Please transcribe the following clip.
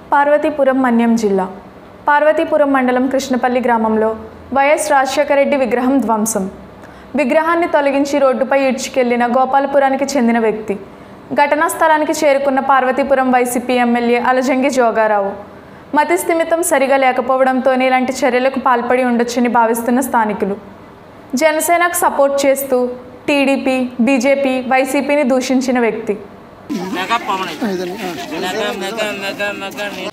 పార్వతీపురం మన్యం జిల్లా పార్వతీపురం మండలం కృష్ణపల్లి గ్రామంలో వైఎస్ రాజశేఖర రెడ్డి విగ్రహం ధ్వంసం విగ్రహాన్ని తొలగించి రోడ్డుపై ఈడ్చుకెళ్లిన గోపాలపురానికి చెందిన వ్యక్తి ఘటనా స్థలానికి చేరుకున్న పార్వతీపురం వైసీపీ ఎమ్మెల్యే అలజంగి జోగారావు మతి స్థిమితం సరిగా లేకపోవడంతోనే ఇలాంటి చర్యలకు పాల్పడి ఉండొచ్చని భావిస్తున్న స్థానికులు జనసేనకు సపోర్ట్ చేస్తూ టీడీపీ బీజేపీ వైసీపీని దూషించిన వ్యక్తి mega Pavan mega mega mega mega నీ-